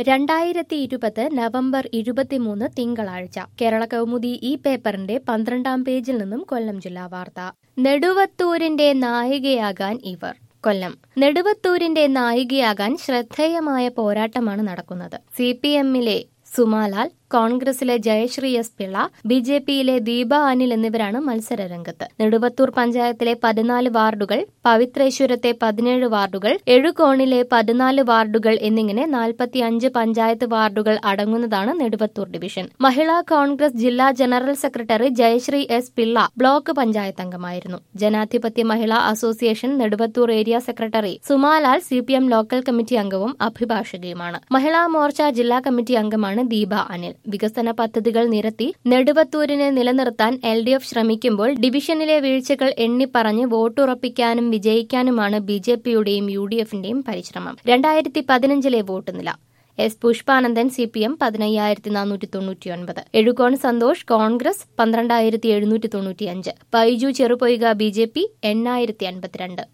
രണ്ടായിരത്തി ഇരുപത് നവംബർ ഇരുപത്തിമൂന്ന് തിങ്കളാഴ്ച കേരള കൗമുദി ഈ പേപ്പറിന്റെ പന്ത്രണ്ടാം പേജിൽ നിന്നും കൊല്ലം ജില്ലാ വാർത്ത നെടുവത്തൂരിന്റെ നായികയാകാൻ ഇവർ കൊല്ലം നെടുവത്തൂരിന്റെ നായികയാകാൻ ശ്രദ്ധേയമായ പോരാട്ടമാണ് നടക്കുന്നത് സി പി എമ്മിലെ സുമാലാൽ കോൺഗ്രസിലെ Jayasree S Pillai B J പിയിലെ ദീപ അനിൽ എന്നിവരാണ് മത്സര രംഗത്ത് നെടുവത്തൂർ പഞ്ചായത്തിലെ പതിനാല് വാർഡുകൾ പവിത്രേശ്വരത്തെ പതിനേഴ് വാർഡുകൾ എഴുകോണിലെ പതിനാല് വാർഡുകൾ എന്നിങ്ങനെ നാൽപ്പത്തിയഞ്ച് പഞ്ചായത്ത് വാർഡുകൾ അടങ്ങുന്നതാണ് നെടുവത്തൂർ ഡിവിഷൻ മഹിളാ കോൺഗ്രസ് ജില്ലാ general secretary Jayasree S Pillai block panchayat അംഗമായിരുന്നു Janadhipathya Mahila association Neduvathur area secretary Sumalal C P M local committee അംഗവും അഭിഭാഷകയുമാണ് മഹിളാ മോർച്ച ജില്ലാ കമ്മിറ്റി അംഗമാണ് ദീപ അനിൽ വികസന പദ്ധതികൾ നിരത്തി നെടുവത്തൂരിനെ നിലനിർത്താൻ എൽ ഡി എഫ് ശ്രമിക്കുമ്പോൾ ഡിവിഷനിലെ വീഴ്ചകൾ എണ്ണിപ്പറഞ്ഞ് വോട്ടുറപ്പിക്കാനും വിജയിക്കാനുമാണ് ബി ജെ പിയുടെയും യു ഡി എഫിന്റെയും പരിശ്രമം രണ്ടായിരത്തി പതിനഞ്ചിലെ വോട്ട് നില S Pushpanandan C P M പതിനയ്യായിരത്തി നാനൂറ്റി തൊണ്ണൂറ്റിയൊൻപത് എഴുകോൺ സന്തോഷ് കോൺഗ്രസ് പന്ത്രണ്ടായിരത്തി എഴുന്നൂറ്റി തൊണ്ണൂറ്റിയഞ്ച് Baiju Cherupoyka B J P എണ്ണായിരത്തി അൻപത്തിരണ്ട്